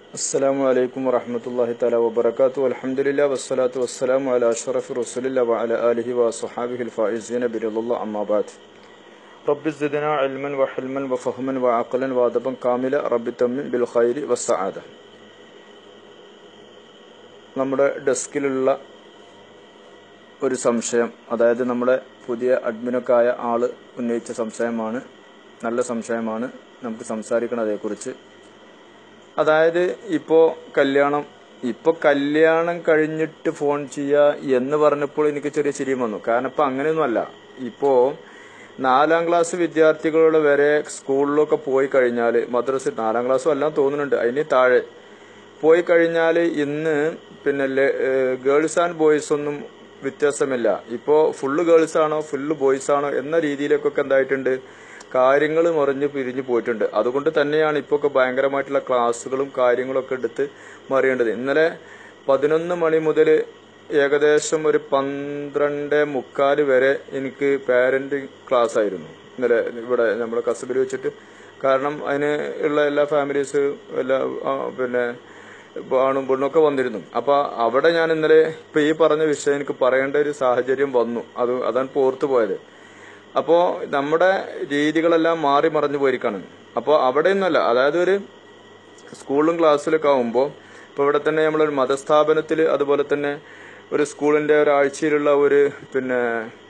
السلام عليكم ورحمة الله تعالى وبركاته والحمد لله والصلاة والسلام على أشرف رسول الله وعلى آله وصحابه الفائزين برضا الله أما بعد رب زدنا علما وحلما وفهما وعقلا وادبا كاملا رب تمن بالخير والسعادة നമ്മുടെ ഡെസ്കിലുള്ള ഒരു സംശയം അതായത് നമ്മുടെ പുതിയ അഡ്മിനൊക്കെ ആയ ആള് ഉന്നയിച്ച സംശയമാണ് നല്ല സംശയമാണ് നമുക്ക് സംസാരിക്കണം അതേക്കുറിച്ച് അതായത് ഇപ്പോ കല്യാണം ഇപ്പൊ കല്യാണം കഴിഞ്ഞിട്ട് ഫോൺ ചെയ്യുക എന്ന് പറഞ്ഞപ്പോൾ എനിക്ക് ചെറിയ ചിരിയും വന്നു കാരണം ഇപ്പൊ അങ്ങനെയൊന്നുമല്ല ഇപ്പോ നാലാം ക്ലാസ് വിദ്യാർത്ഥികളുടെ വരെ സ്കൂളിലൊക്കെ പോയി കഴിഞ്ഞാൽ മദ്രസ നാലാം ക്ലാസ്സും എല്ലാം തോന്നുന്നുണ്ട് അതിന് താഴെ പോയി കഴിഞ്ഞാൽ ഇന്ന് പിന്നെ ഗേൾസ് ആൻഡ് ബോയ്സ് ഒന്നും വ്യത്യാസമില്ല ഇപ്പോ ഫുള്ള് ഗേൾസ് ആണോ ഫുള്ള് ബോയ്സ് ആണോ എന്ന രീതിയിലേക്കൊക്കെ എന്തായിട്ടുണ്ട് കാര്യങ്ങൾ മറിഞ്ഞ് പിരിഞ്ഞു പോയിട്ടുണ്ട് അതുകൊണ്ട് തന്നെയാണ് ഇപ്പോൾ ഒക്കെ ഭയങ്കരമായിട്ടുള്ള ക്ലാസ്സുകളും കാര്യങ്ങളൊക്കെ എടുത്ത് മറിയേണ്ടത് ഇന്നലെ പതിനൊന്ന് മണി മുതൽ ഏകദേശം ഒരു പന്ത്രണ്ട് മുക്കാല് വരെ എനിക്ക് പാരന്റ് ക്ലാസ് ആയിരുന്നു ഇന്നലെ ഇവിടെ നമ്മുടെ കസബിൽ വെച്ചിട്ട് കാരണം അതിന് ഉള്ള എല്ലാ ഫാമിലീസ് എല്ലാ ആ, പിന്നെ ആണും പെണ്ണൊക്കെ വന്നിരുന്നു അപ്പൊ അവിടെ ഞാൻ ഇന്നലെ ഇപ്പൊ ഈ പറഞ്ഞ വിഷയം എനിക്ക് പറയേണ്ട ഒരു സാഹചര്യം വന്നു അത് അതാണ് പോർത്തു പോയത് അപ്പോ നമ്മുടെ രീതികളെല്ലാം മാറി മറഞ്ഞു പോയിരിക്കാണ് അപ്പോൾ അവിടെ ഒന്നല്ല അതായത് ഒരു സ്കൂളും ക്ലാസ്സിലൊക്കെ ആവുമ്പോൾ ഇപ്പൊ ഇവിടെ തന്നെ നമ്മളൊരു മതസ്ഥാപനത്തിൽ അതുപോലെ തന്നെ ഒരു സ്കൂളിന്റെ ഒരാഴ്ചയിലുള്ള ഒരു പിന്നെ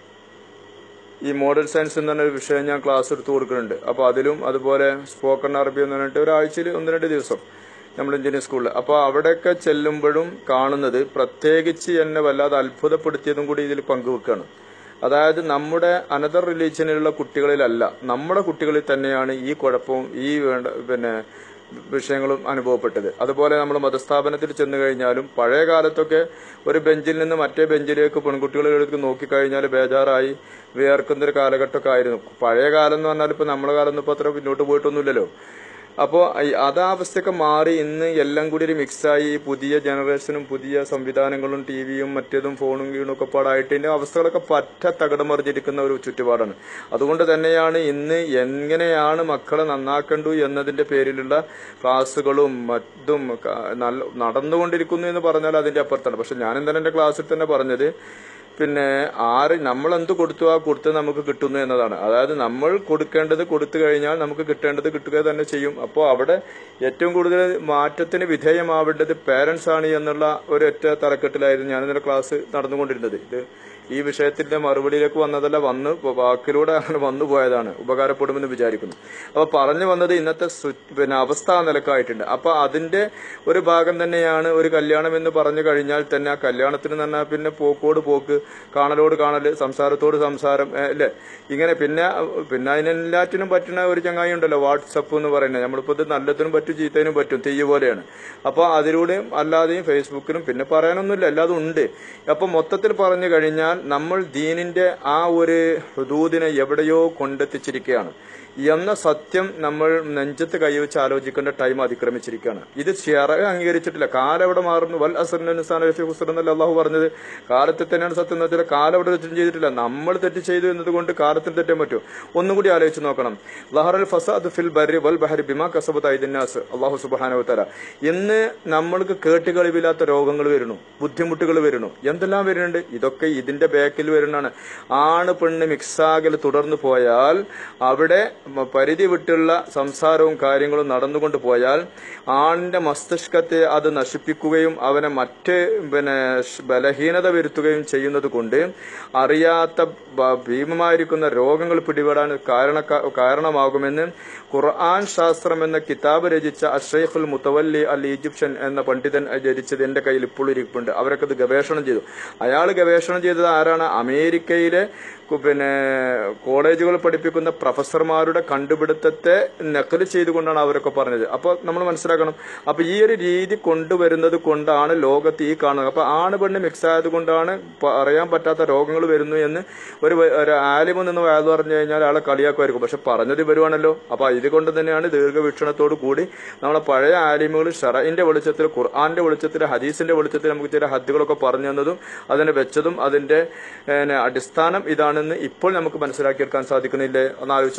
ഈ മോഡൽ സയൻസ് എന്ന് പറഞ്ഞ വിഷയം ഞാൻ ക്ലാസ് എടുത്തു കൊടുക്കുന്നുണ്ട് അപ്പോൾ അതിലും അതുപോലെ സ്പോക്കൺ അറബി എന്ന് പറഞ്ഞിട്ട് ഒരാഴ്ചയിൽ ഒന്ന് രണ്ട് ദിവസം നമ്മൾ എഞ്ചിനീയർ സ്കൂളിൽ അപ്പോൾ അവിടെയൊക്കെ ചെല്ലുമ്പോഴും കാണുന്നത് പ്രത്യേകിച്ച് എന്നെ വല്ലാതെ അത്ഭുതപ്പെടുത്തിയതും കൂടി ഇതിൽ പങ്കുവെക്കുകയാണ് അതായത് നമ്മുടെ അനദർ റിലീജിയനിലുള്ള കുട്ടികളിലല്ല നമ്മുടെ കുട്ടികളിൽ തന്നെയാണ് ഈ കുഴപ്പവും ഈ വേണ്ട പിന്നെ വിഷയങ്ങളും അനുഭവപ്പെട്ടത് അതുപോലെ നമ്മൾ മതസ്ഥാപനത്തിൽ ചെന്ന് കഴിഞ്ഞാലും പഴയ കാലത്തൊക്കെ ഒരു ബെഞ്ചിൽ നിന്ന് മറ്റേ ബെഞ്ചിലേക്ക് പെൺകുട്ടികളിലേക്ക് നോക്കിക്കഴിഞ്ഞാൽ ബേജാറായി വിയർക്കുന്ന ഒരു കാലഘട്ടമൊക്കെ ആയിരുന്നു പഴയ കാലം എന്ന് പറഞ്ഞാൽ ഇപ്പൊ നമ്മളെ കാലം ഒന്നും ഇപ്പൊ അത്ര പിന്നോട്ട് പോയിട്ടൊന്നുമില്ലല്ലോ അപ്പോൾ അതാ അവസ്ഥയൊക്കെ മാറി ഇന്ന് എല്ലാം കൂടി ഒരു മിക്സായി ഈ പുതിയ ജനറേഷനും പുതിയ സംവിധാനങ്ങളും ടി വിയും മറ്റേതും ഫോണും കീണും ഒക്കെ പാടായിട്ട് ഇതിന്റെ അവസ്ഥകളൊക്കെ പറ്റ തകിടം മറിഞ്ഞിരിക്കുന്ന ഒരു ചുറ്റുപാടാണ് അതുകൊണ്ട് തന്നെയാണ് ഇന്ന് എങ്ങനെയാണ് മക്കളെ നന്നാക്കണ്ടു എന്നതിന്റെ പേരിലുള്ള ക്ലാസ്സുകളും മറ്റും ക- നല്ല നടന്നുകൊണ്ടിരിക്കുന്നു എന്ന് പറഞ്ഞാൽ അതിന്റെ അപ്പുറത്താണ് പക്ഷെ ഞാൻ എന്തായാലും എന്റെ ക്ലാസ്സിൽ തന്നെ പറഞ്ഞത് പിന്നെ ആര് നമ്മൾ എന്ത് കൊടുത്തു ആ കൊടുത്ത് നമുക്ക് കിട്ടുന്നു എന്നതാണ് അതായത് നമ്മൾ കൊടുക്കേണ്ടത് കൊടുത്തു കഴിഞ്ഞാൽ നമുക്ക് കിട്ടേണ്ടത് കിട്ടുക തന്നെ ചെയ്യും അപ്പോൾ അവിടെ ഏറ്റവും കൂടുതൽ മാറ്റത്തിന് വിധേയമാവേണ്ടത് പേരൻസ് ആണ് എന്നുള്ള ഒരൊറ്റ തലക്കെട്ടിലായിരുന്നു ഞാൻ ഇന്നലെ ക്ലാസ് നടന്നുകൊണ്ടിരുന്നത് ഇത് ഈ വിഷയത്തിന്റെ മറുപടിയിലേക്ക് വന്നതല്ല വന്ന് വാക്കിലൂടെ അങ്ങനെ വന്നു പോയതാണ് ഉപകാരപ്പെടുമെന്ന് വിചാരിക്കുന്നു അപ്പൊ പറഞ്ഞു വന്നത് ഇന്നത്തെ സു- പിന്നെ അവസ്ഥ ആ നിലക്കായിട്ടുണ്ട് അപ്പൊ അതിന്റെ ഒരു ഭാഗം തന്നെയാണ് ഒരു കല്യാണം എന്ന് പറഞ്ഞു കഴിഞ്ഞാൽ തന്നെ ആ കല്യാണത്തിന് തന്നെ പിന്നെ പോക്കോട് പോക്ക് കാണലോട് കാണല് സംസാരത്തോട് സംസാരം ഏ, അല്ലേ ഇങ്ങനെ പിന്നെ പിന്നെ അതിനെല്ലാറ്റിനും പറ്റുന്ന ഒരു ചങ്ങായി ഉണ്ടല്ലോ വാട്സപ്പ് എന്ന് പറയുന്നത് നമ്മളിപ്പോ ഇത് നല്ലതിനും പറ്റും ചീത്തതിനും പറ്റും തെയ്യ് പോലെയാണ് അപ്പൊ അതിലൂടെയും അല്ലാതെയും ഫേസ്ബുക്കിലും പിന്നെ പറയാനൊന്നുമില്ല എല്ലാതും ഉണ്ട് അപ്പൊ മൊത്തത്തിൽ പറഞ്ഞു കഴിഞ്ഞാൽ നമ്മൾ ദീനിന്റെ ആ ഒരു ഹുദൂദിനെ എവിടെയോ കൊണ്ടെത്തിച്ചിരിക്കുകയാണ് എന്ന സത്യം നമ്മൾ നെഞ്ചത്ത് കൈവച്ച് ആലോചിക്കേണ്ട ടൈം അതിക്രമിച്ചിരിക്കുകയാണ് ഇത് ഷെറ അംഗീകരിച്ചിട്ടില്ല കാലം എവിടെ മാറുന്നു വൽ അസറിന്റെ ഹുസർ എന്നല്ല അള്ളാഹു പറഞ്ഞത് കാലത്തെ തന്നെയാണ് സത്യം എന്ന് വെച്ചാൽ കാലം എവിടെ തെറ്റും ചെയ്തിട്ടില്ല നമ്മൾ തെറ്റ് ചെയ്തു എന്നതുകൊണ്ട് കാലത്തിന് തെറ്റാൻ പറ്റും ഒന്നും കൂടി ആലോചിച്ച് നോക്കണം ലഹറൽ ഫസാദ് ഫിൽ ബരി വൽ ബഹരി ബിമാ കസബത്ത് ഐദിന്നാസ് അള്ളാഹു സുബാനോ തല ഇന്ന് നമ്മൾക്ക് കേട്ടുകളിവില്ലാത്ത രോഗങ്ങൾ വരുന്നു ബുദ്ധിമുട്ടുകൾ വരുന്നു എന്തെല്ലാം വരുന്നുണ്ട് ഇതൊക്കെ ഇതിന്റെ ബാക്കിൽ വരുന്നതാണ് ആണ് പെണ്ണ് മിക്സാകൽ തുടർന്നു പോയാൽ അവിടെ മ- പരിധി വിട്ടുള്ള സംസാരവും കാര്യങ്ങളും നടന്നുകൊണ്ട് പോയാൽ ആണിന്റെ മസ്തിഷ്കത്തെ അത് നശിപ്പിക്കുകയും അവനെ മറ്റ് പിന്നെ ഷ് ബലഹീനത വരുത്തുകയും ചെയ്യുന്നത് കൊണ്ട് അറിയാത്ത ബ- ഭീമമായിരിക്കുന്ന രോഗങ്ങൾ പിടിപെടാൻ കാരണ കാരണമാകുമെന്ന് ഖുർആൻ ശാസ്ത്രം എന്ന കിതാബ് രചിച്ച അഷൈഖുൽ മുത്തവല്ലി അൽ ഈജിപ്ഷ്യൻ എന്ന പണ്ഡിതൻ രചിച്ചത് എന്റെ കയ്യിൽ ഇപ്പോൾ ഇരിപ്പുണ്ട് അവരൊക്കെ ഇത് ഗവേഷണം ചെയ്തു അയാൾ ഗവേഷണം ചെയ്തത് ആരാണ് അമേരിക്കയിലെ കു- പിന്നെ കോളേജുകൾ പഠിപ്പിക്കുന്ന പ്രൊഫസർമാരുടെ കണ്ടുപിടുത്തത്തെ നക്കല് ചെയ്തുകൊണ്ടാണ് അവരൊക്കെ പറഞ്ഞത് അപ്പോൾ നമ്മൾ മനസ്സിലാക്കണം അപ്പൊ ഈ ഒരു രീതി കൊണ്ടുവരുന്നത് കൊണ്ടാണ് ലോകത്ത് ഈ കാണുന്നത് അപ്പൊ ആണ് പെണ്ണ് മിക്സ് ആയത് കൊണ്ടാണ് പറയാൻ പറ്റാത്ത രോഗങ്ങൾ വരുന്നു എന്ന് ഒരു വ- ഒരു ആലിമ നിന്ന് വയത് പറഞ്ഞു കഴിഞ്ഞാൽ ആളെ കളിയാക്കുമായിരിക്കും പക്ഷെ പറഞ്ഞത് വരുവാണല്ലോ അപ്പൊ ഇതുകൊണ്ട് തന്നെയാണ് ദീർഘവീക്ഷണത്തോടു കൂടി നമ്മളെ പഴയ ആലിമുകൾ ഷറയിന്റെ വെളിച്ചത്തിൽ ഖുർആന്റെ വെളിച്ചത്തിൽ ഹദീസിന്റെ വെളിച്ചത്തിൽ നമുക്ക് ചില ഹദ്ദുകളൊക്കെ പറഞ്ഞു തന്നതും അതിനെ വെച്ചതും അതിന്റെ ഏഹ്, അടിസ്ഥാനം ഇതാണെന്ന് ഇപ്പോൾ നമുക്ക് മനസ്സിലാക്കിയെടുക്കാൻ സാധിക്കുന്നില്ലേ ഒന്ന് ആലോചിച്ച് നോക്കിയാൽ മതി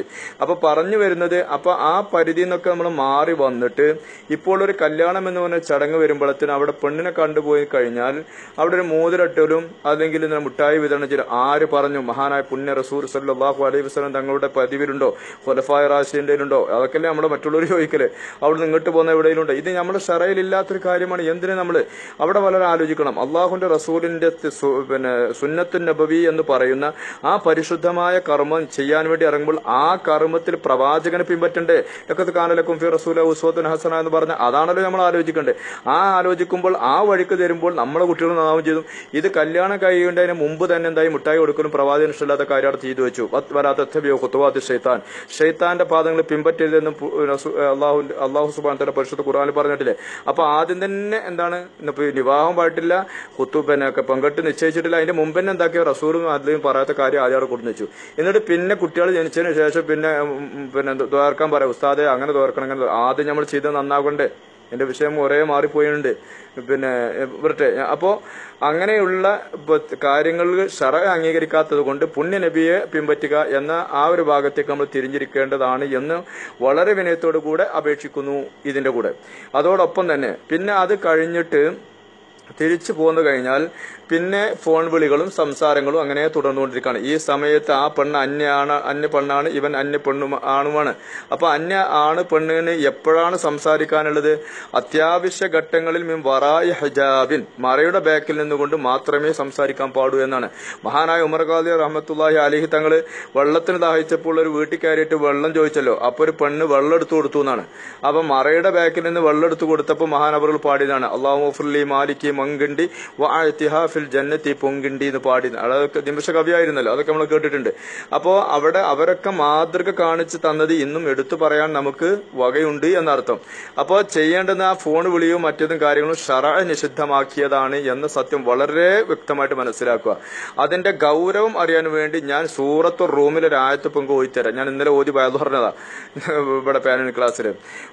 അപ്പൊ പറഞ്ഞു വരുന്നത് അപ്പൊ ആ പരിധി നിന്നൊക്കെ നമ്മൾ മാറി വന്നിട്ട് ഇപ്പോൾ ഒരു കല്യാണം എന്ന് പറഞ്ഞ ചടങ്ങ് വരുമ്പോഴത്തേന് അവിടെ പെണ്ണിനെ കണ്ടുപോയി കഴിഞ്ഞാൽ അവിടെ ഒരു മോതിരട്ടലും അല്ലെങ്കിൽ ഇങ്ങനെ മുട്ടായി വിതരണം ചെയ്ത് ആര് പറഞ്ഞു മഹാനായ പുണ്യ റസൂർ സല്ലാഹു അലൈഹി വസ്ലം തങ്ങളുടെ പതിവിലുണ്ടോ ഹൊലഫായ റാഷിന്റെ ഉണ്ടോ അതൊക്കെയല്ലേ നമ്മുടെ മറ്റുള്ളവർ ചോദിക്കല് അവിടെ നിന്ന് ഇങ്ങോട്ട് പോകുന്ന എവിടെയിലുണ്ടോ ഇത് നമ്മുടെ ഷറയിലില്ലാത്തൊരു കാര്യമാണ് എന്തിനു നമ്മൾ അവിടെ വളരെ ആലോചിക്കണം അള്ളാഹുന്റെ റസൂലിന്റെ തി- സു- പിന്നെ സുന്നത്തു നബവി എന്ന് പറയുന്ന ആ പരിശുദ്ധമായ കർമ്മം ചെയ്യാൻ വേണ്ടി ഇറങ്ങുമ്പോൾ ആ കർമ്മത്തിൽ പ്രവാചകനെ പിൻപറ്റണ്ടേ ലക്കത്ത് കാനലക്കും ഫി റസൂല ഉസ്വത്തുൻ ഹസന എന്ന് പറഞ്ഞ അതാണല്ലോ നമ്മൾ ആലോചിക്കണ്ടേ ആ ആലോചിക്കുമ്പോൾ ആ വഴിക്ക് തരുമ്പോൾ നമ്മളെ കുട്ടികൾ നാമം ചെയ്തു ഇത് കല്യാണം കഴിയേണ്ടതിന് മുമ്പ് തന്നെ എന്തായി മുട്ടായി കൊടുക്കലും പ്രവാചകൻ ഇഷ്ടമില്ലാത്ത കാര്യമാണ് ചെയ്തു വെച്ചു വത്ത് വരാത്ത കുത്തുവാത്തി ഷെയ്ത്താൻ ഷെയ്ത്താന്റെ പാദങ്ങൾ പിൻപറ്റരുതെന്നും പു- റസൂ- അള്ളാഹു അള്ളാഹു സുബാൻ തന്റെ പരിശുദ്ധ ഖുർആാനിൽ പറഞ്ഞിട്ടില്ലേ അപ്പൊ ആദ്യം തന്നെ എന്താണ് ഇന്നിപ്പോ ഈ വിവാഹം പാടില്ല കുത്തു പിന്നെ ഒക്കെ പങ്കിട്ട് നിശ്ചയിച്ചിട്ടില്ല അതിന്റെ മുമ്പ് തന്നെ എന്താക്കിയ റസൂലും അതിലും പറയാത്ത കാര്യം ആദ്യം അവിടെ കൊടുത്തു വെച്ചു എന്നിട്ട് പിന്നെ കുട്ടികൾ ജനിച്ചതിന് ശേഷം പിന്നെ ഉം, ഉം, പിന്നെ ദ്വാർക്കാൻ പറയാം ഉസ്താദെ അങ്ങനെ ദ്വാർക്കണം അങ്ങനെ ദ്വാ- ആദ്യം നമ്മൾ ചെയ്ത് നന്നാകണ്ടേ എന്റെ വിഷയം ഒരേ മാറിപ്പോയിട്ടുണ്ട് പിന്നെ വരട്ടെ അപ്പോ അങ്ങനെയുള്ള കാര്യങ്ങൾ ഷറ അംഗീകരിക്കാത്തത് കൊണ്ട് പുണ്യ നബിയെ പിൻപറ്റുക എന്ന ആ ഒരു ഭാഗത്തേക്ക് നമ്മൾ തിരിഞ്ഞിരിക്കേണ്ടതാണ് എന്ന് വളരെ വിനയത്തോടു കൂടെ അപേക്ഷിക്കുന്നു ഇതിന്റെ കൂടെ അതോടൊപ്പം തന്നെ പിന്നെ അത് കഴിഞ്ഞിട്ട് തിരിച്ചു പോന്നു കഴിഞ്ഞാൽ പിന്നെ ഫോൺ വിളികളും സംസാരങ്ങളും അങ്ങനെ തുടർന്നുകൊണ്ടിരിക്കുകയാണ് ഈ സമയത്ത് ആ പെണ്ണ് അന്യാണ് അന്യ പെണ്ണാണ് ഇവൻ അന്യ പെണ്ണും ആണുമാണ് അപ്പൊ അന്യ ആണ് പെണ്ണിന് എപ്പോഴാണ് സംസാരിക്കാനുള്ളത് അത്യാവശ്യ ഘട്ടങ്ങളിൽ മിൻ വറായി ഹജാബിൻ മറയുടെ ബാക്കിൽ നിന്നുകൊണ്ട് മാത്രമേ സംസാരിക്കാൻ പാടൂ എന്നാണ് മഹാനായ ഉമർ ഖാദി റഹമത്തുല്ലാഹി അലിഹി തങ്ങള് വെള്ളത്തിന് ദാഹിച്ചപ്പോൾ ഒരു വീട്ടിൽ കയറിയിട്ട് വെള്ളം ചോദിച്ചല്ലോ അപ്പൊ ഒരു പെണ്ണ് വെള്ളം എടുത്തു കൊടുത്തു എന്നാണ് അപ്പൊ മറയുടെ ബാക്കിൽ നിന്ന് വെള്ളം എടുത്തു കൊടുത്തപ്പോൾ മഹാനവറുകൾ പാടിയതാണ് അള്ളാഹു ഫുർലി മാലിക്കി മങ്കിണ്ടി ഫിൽ ജന്നത്തി പൊങ്കിണ്ടി എന്ന് പാടി അതൊക്കെ നിമിഷ കവിയായിരുന്നല്ലോ അതൊക്കെ നമ്മൾ കേട്ടിട്ടുണ്ട് അപ്പോ അവിടെ അവരൊക്കെ മാതൃക കാണിച്ച് തന്നത് ഇന്നും എടുത്തു പറയാൻ നമുക്ക് വകയുണ്ട് എന്നർത്ഥം അപ്പോൾ ചെയ്യേണ്ടുന്ന ആ ഫോൺ വിളിയും മറ്റതും കാര്യങ്ങളും ഷറ നിഷിദ്ധമാക്കിയതാണ് എന്ന സത്യം വളരെ വ്യക്തമായിട്ട് മനസ്സിലാക്കുക അതിന്റെ ഗൗരവം അറിയാൻ വേണ്ടി ഞാൻ സൂറത്ത് റൂമിൽ ഒരു ആയത്ത് പങ്ക് പോയിത്തരാം ഞാൻ ഇന്നലെ ഓതി വയത് പറഞ്ഞതാ ഇവിടെ പാനൽ ക്ലാസ്സിൽ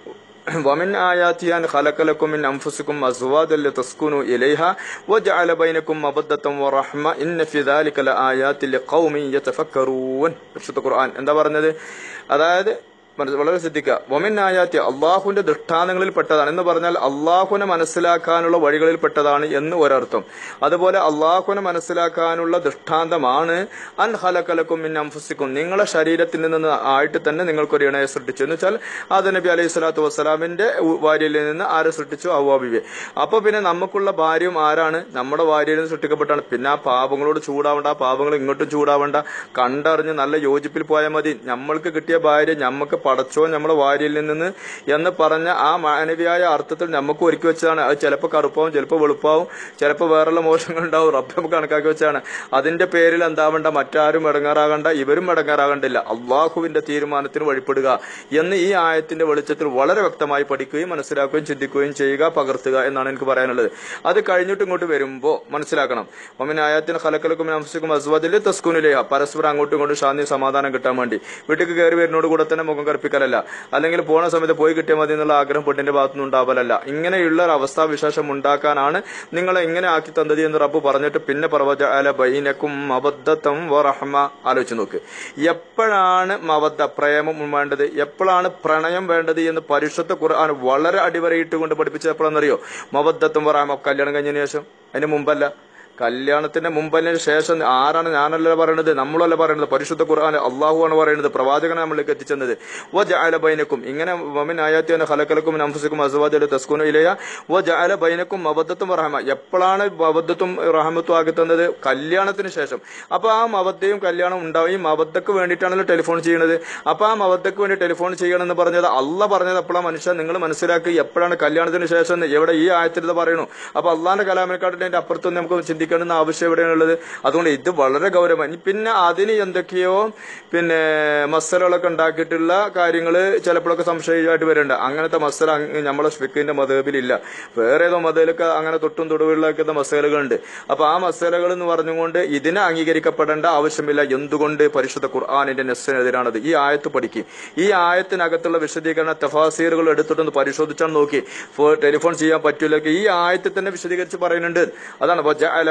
ومن آياته أن خلق لكم من أنفسكم أزواجا لتسكنوا إليها وجعل بينكم مودة ورحمة إن في ذلك لآيات لقوم يتفكرون പരിശുദ്ധ ഖുർആൻ എന്താ പറഞ്ഞത് അതായത് മനസ്സ് വളരെ ശ്രദ്ധിക്കുക വമിൻ ആയാത്തി അള്ളാഹുവിന്റെ ദൃഷ്ടാന്തങ്ങളിൽ പെട്ടതാണ് എന്ന് പറഞ്ഞാൽ അള്ളാഹുവിനെ മനസ്സിലാക്കാനുള്ള വഴികളിൽ പെട്ടതാണ് എന്ന് ഒരർത്ഥം അതുപോലെ അള്ളാഹുവിനെ മനസ്സിലാക്കാനുള്ള ദൃഷ്ടാന്തമാണ് അൻ ഹലക്കലക്കും മിൻ അംഫുസിക്കും നിങ്ങളെ ശരീരത്തിൽ നിന്ന് ആയിട്ട് തന്നെ നിങ്ങൾക്കൊരു ഇണയെ സൃഷ്ടിച്ചു എന്ന് വെച്ചാൽ ആദ നബി അലൈഹി സ്വലാത്തു വസ്സലാമിന്റെ ഭാര്യയിൽ നിന്ന് ആരെ സൃഷ്ടിച്ചു ഔവാബിബെ അപ്പൊ പിന്നെ നമുക്കുള്ള ഭാര്യയും ആരാണ് നമ്മുടെ ഭാര്യയിൽ നിന്ന് സൃഷ്ടിക്കപ്പെട്ടാണ് പിന്നെ ആ പാപങ്ങളോട് ചൂടാവണ്ട ആ പാപങ്ങൾ ഇങ്ങോട്ടും ചൂടാവണ്ട കണ്ടറിഞ്ഞ് നല്ല യോജിപ്പിൽ പോയാൽ മതി നമ്മൾക്ക് കിട്ടിയ ഭാര്യ നമ്മക്ക് പടച്ചോ നമ്മുടെ ഭാര്യയിൽ നിന്ന് എന്ന് പറഞ്ഞ ആ മാനവിയായ അർത്ഥത്തിൽ നമുക്ക് ഒരുക്കി വെച്ചതാണ് അത് ചിലപ്പോൾ കറുപ്പാവും ചിലപ്പോൾ വെളുപ്പാവും ചിലപ്പോൾ വേറെയുള്ള മോശങ്ങൾ ഉണ്ടാവും റബ്ബ് നമുക്ക് കണക്കാക്കി വെച്ചാണ് അതിന്റെ പേരിൽ എന്താവണ്ട മറ്റാരും ഇടങ്ങാറാകണ്ട ഇവരും ഇടങ്ങാറാകണ്ടില്ല അള്ളാഹുവിന്റെ തീരുമാനത്തിന് വഴിപ്പെടുക എന്ന് ഈ ആയത്തിന്റെ വെളിച്ചത്തിൽ വളരെ വ്യക്തമായി പഠിക്കുകയും മനസ്സിലാക്കുകയും ചിന്തിക്കുകയും ചെയ്യുക പകർത്തുക എന്നാണ് എനിക്ക് പറയാനുള്ളത് അത് കഴിഞ്ഞിട്ട് ഇങ്ങോട്ട് വരുമ്പോൾ മനസ്സിലാക്കണം ഒമിൻ ആയത്തിന് കലക്കലക്കും അംസിക്കും അസ്വാദിലെ തസ്കുനിലെയ പരസ്പരം അങ്ങോട്ടും ഇങ്ങോട്ടും ശാന്തി സമാധാനം കിട്ടാൻ വേണ്ടി വീട്ടിൽ കയറി വരുന്നോട് കൂടെ തന്നെ മുഖം കറുപ്പിക്കലല്ല അല്ലെങ്കിൽ പോണ സമയത്ത് പോയി കിട്ടിയാൽ മതി എന്നുള്ള ആഗ്രഹം പെണ്ണിന്റെ ഭാഗത്തുനിന്ന് ഉണ്ടാവലല്ല ഇങ്ങനെയുള്ള ഒരു അവസ്ഥാവിശേഷം ഉണ്ടാക്കാനാണ് നിങ്ങളെ ഇങ്ങനെ ആക്കി തന്നത് എന്ന് റബ്ബ് പറഞ്ഞിട്ട് പിന്നെ പ്രവച അല ബൈനക്കും മബദ്ധത്തം വറഹമ ആലോചിച്ച് നോക്ക് എപ്പോഴാണ് മവദ്ദ പ്രേമം വേണ്ടത് എപ്പോഴാണ് പ്രണയം വേണ്ടത് എന്ന് പരിശുദ്ധ ഖുർആൻ വളരെ അടിവരയിട്ട് കൊണ്ട് പഠിപ്പിച്ചത് എപ്പോഴാണെന്നറിയോ മവദ്ദത്തും വറഹമ കല്യാണം കഴിഞ്ഞതിന് ശേഷം അതിന് മുമ്പല്ല കല്യാണത്തിന്റെ മുമ്പതിന് ശേഷം ആരാണ് ഞാനല്ല പറയുന്നത് നമ്മളല്ല പറയുന്നത് പരിശുദ്ധ ഖുർആൻ അള്ളാഹുവാണ് പറയുന്നത് പ്രവാചകനെ നമ്മളിലേക്ക് എത്തിച്ചെന്നത് വ ജഅല ബൈനക്കും ഇങ്ങനെ വമിൻ ആയാത്തിയാണ് ഹലക്കലക്കും അംഫുസിക്കും അസുവാദ് തസ്കുനു ഇലയ വ ജഅല ബൈനക്കും മബദ്ധത്തും റഹമ എപ്പോഴാണ് മബദ്ധത്തും റഹമത്തും ആക്കി തന്നത് കല്യാണത്തിന് ശേഷം അപ്പൊ ആ മബദ്ധയും കല്യാണം ഉണ്ടാവും ഈ മബദ്ധക്ക് വേണ്ടിയിട്ടാണല്ലോ ടെലിഫോൺ ചെയ്യുന്നത് അപ്പൊ ആ മബദ്ധക്ക് വേണ്ടി ടെലിഫോൺ ചെയ്യണം എന്ന് പറഞ്ഞത് അല്ല പറഞ്ഞത് എപ്പോഴാണ് മനുഷ്യൻ നിങ്ങൾ മനസ്സിലാക്കി എപ്പോഴാണ് കല്യാണത്തിന് ശേഷം എന്ന് എവിടെ ഈ ആയത്തിൽ ഇത് പറയണു അപ്പൊ അള്ളാന്റെ കലാമിനെക്കാട്ടിന്റെ അതിന്റെ അപ്പുറത്തൊന്നും നമുക്ക് ചിന്തിക്കേണ്ടുന്ന ആവശ്യം എവിടെയാണുള്ളത് അതുകൊണ്ട് ഇത് വളരെ ഗൗരവമാണ് പിന്നെ അതിന് എന്തൊക്കെയോ പിന്നെ മസലകളൊക്കെ ഉണ്ടാക്കിയിട്ടുള്ള കാര്യങ്ങൾ ചിലപ്പോഴൊക്കെ സംശയമായിട്ട് വരുന്നുണ്ട് അങ്ങനത്തെ മസല അങ്ങ് നമ്മളെ ഫിക്കിന്റെ മതബിലില്ല വേറെ ഏതോ മതയിലൊക്കെ അങ്ങനെ തൊട്ടും തൊടുവിലാക്കുന്ന മസലകളുണ്ട് അപ്പൊ ആ മസലകൾ എന്ന് പറഞ്ഞുകൊണ്ട് ഇതിനെ അംഗീകരിക്കപ്പെടേണ്ട ആവശ്യമില്ല എന്തുകൊണ്ട് പരിശുദ്ധ ഖുർആാനിന്റെ നെസ്സിനെതിരാണത് ഈ ആയത്ത് പഠിക്കും ഈ ആയത്തിനകത്തുള്ള വിശദീകരണ തഫാസീറുകൾ എടുത്തിട്ടൊന്ന് പരിശോധിച്ചാൽ നോക്കി ഫോ- ടെലിഫോൺ ചെയ്യാൻ പറ്റൂലൊക്കെ ഈ ആയത്തിൽ തന്നെ വിശദീകരിച്ച് പറയുന്നുണ്ട് അതാണ് വജഅല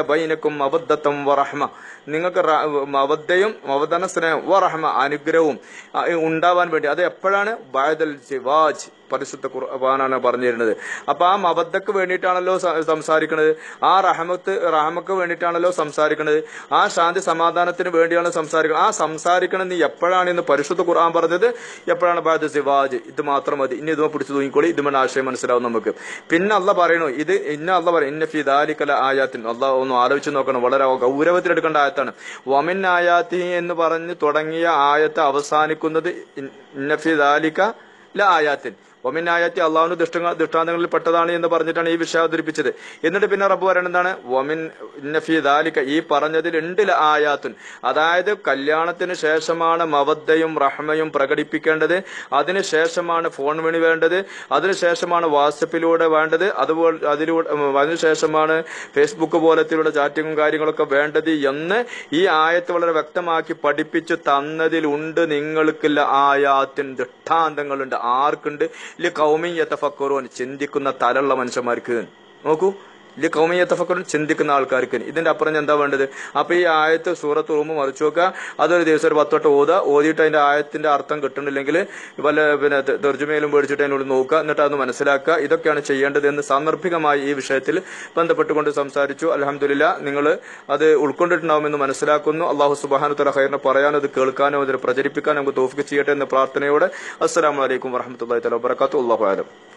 ബൈനക്കും അബദ്ധത്തം വറഹ്മ നിങ്ങൾക്ക് റ- മവദ്ദയും മവദന സ്നേഹം വറഹ്മ അനുഗ്രഹവും ആ, ഉണ്ടാവാൻ വേണ്ടി അത് എപ്പോഴാണ് ബായദൽ സിവാജ് പരിശുദ്ധ ഖുർആനാണ് പറഞ്ഞു തരുന്നത് അപ്പൊ ആ മബദ്ധക്ക് വേണ്ടിയിട്ടാണല്ലോ സ- സംസാരിക്കുന്നത് ആ റഹമത്ത് റഹമക്ക് വേണ്ടിയിട്ടാണല്ലോ സംസാരിക്കുന്നത് ആ ശാന്തി സമാധാനത്തിന് വേണ്ടിയാണ് സംസാരിക്കുന്നത് ആ സംസാരിക്കണം നീ എപ്പോഴാണ് ഇന്ന് പരിശുദ്ധ ഖുർആൻ പറഞ്ഞത് എപ്പോഴാണ് ബാദ് സിവാജ് ഇത് മാത്രം മതി ഇനി ഇതുമ പിടിച്ചു തൂങ്ങിക്കോളി ഇതുമ ആശയം മനസ്സിലാവും നമുക്ക് പിന്നെ അല്ല പറയണു ഇത് ഇന്ന അല്ല പറയും ഇന്ന ഫി ദാലിക്കല ആയാത്തിൻ അല്ല ഒന്ന് ആലോചിച്ച് നോക്കണം വളരെ ഗൗരവത്തിലെടുക്കേണ്ട ആയത്താണ് വമിൻ ആയാത്തി എന്ന് പറഞ്ഞ് തുടങ്ങിയ ആയത്ത് അവസാനിക്കുന്നത് ഇൻ- ഇന്ന ഫി ദാലിക ല ആയാത്തിൻ ഒമിനായത്തി അള്ളാഹുവിന്റെ ദൃഷ്ടങ്ങൾ ദൃഷ്ടാന്തങ്ങളിൽ പെട്ടതാണ് എന്ന് പറഞ്ഞിട്ടാണ് ഈ വിഷയം അവതരിപ്പിച്ചത് എന്നിട്ട് പിന്നെ റബ്ബ് പറയുന്നത് എന്താണ് ഒമിൻ ഇന്നഫി ദാലിക ഈ പറഞ്ഞതിൽ ഉണ്ട് ല ആയാത്തുൻ അതായത് കല്യാണത്തിന് ശേഷമാണ് മവദ്ദയും റഹ്മയും പ്രകടിപ്പിക്കേണ്ടത് അതിനുശേഷമാണ് ഫോൺ വിളി വേണ്ടത് അതിനുശേഷമാണ് വാട്സപ്പിലൂടെ വേണ്ടത് അതുപോലെ അതിലൂടെ ഉം, അതിനുശേഷമാണ് ഫേസ്ബുക്ക് പോലത്തിലുള്ള ചാറ്റിങ്ങും കാര്യങ്ങളൊക്കെ വേണ്ടത് എന്ന് ഈ ആയത്ത് വളരെ വ്യക്തമാക്കി പഠിപ്പിച്ചു തന്നതിലുണ്ട് നിങ്ങൾക്കില്ല ആയാത്തിൻ ദൃഷ്ടാന്തങ്ങളുണ്ട് ആർക്കുണ്ട് ഇല്ല കൗമിയത്തെ ഫക്കറോൻ ചിന്തിക്കുന്ന തലുള്ള മനുഷ്യന്മാർക്ക് നോക്കൂ ഇല്ല കൗമിയത്തെ ഫക്കറോൻ ചിന്തിക്കുന്ന ആൾക്കാർക്ക് ഇതിന്റെ അപ്പുറം ഞാൻ എന്താ വേണ്ടത് അപ്പൊ ഈ ആയത്ത് സൂറത്ത് റൂമ് മറിച്ചു നോക്കുക അതൊരു ദിവസം ഒരു പത്തോട്ട് ഓതുക ഓതിയിട്ട് അതിന്റെ ആയത്തിന്റെ അർത്ഥം കിട്ടണില്ലെങ്കിൽ വല്ല പിന്നെ ത- തർജ്ജമയിലും മേടിച്ചിട്ട് അതിനോട് നോക്കുക എന്നിട്ട് അത് മനസ്സിലാക്കുക ഇതൊക്കെയാണ് ചെയ്യേണ്ടത് എന്ന് സാന്ദർഭികമായി ഈ വിഷയത്തിൽ ബന്ധപ്പെട്ടുകൊണ്ട് സംസാരിച്ചു അലഹമില്ല നിങ്ങൾ അത് ഉൾക്കൊണ്ടിട്ടുണ്ടാവുമെന്ന് മനസ്സിലാക്കുന്നു അള്ളാഹു സുബാനു തല ഹൈറിനെ പറയാനോ അത് കേൾക്കാനോ അതിനെ പ്രചരിപ്പിക്കാനോ നമുക്ക് തോഫിക്ക് ചെയ്യട്ടെ എന്ന പ്രാർത്ഥനയോടെ അസ്സലാമലൈക്കും വറഹമത്തല്ലാ തല വബർക്കാത്തു അള്ളാഹു ആലം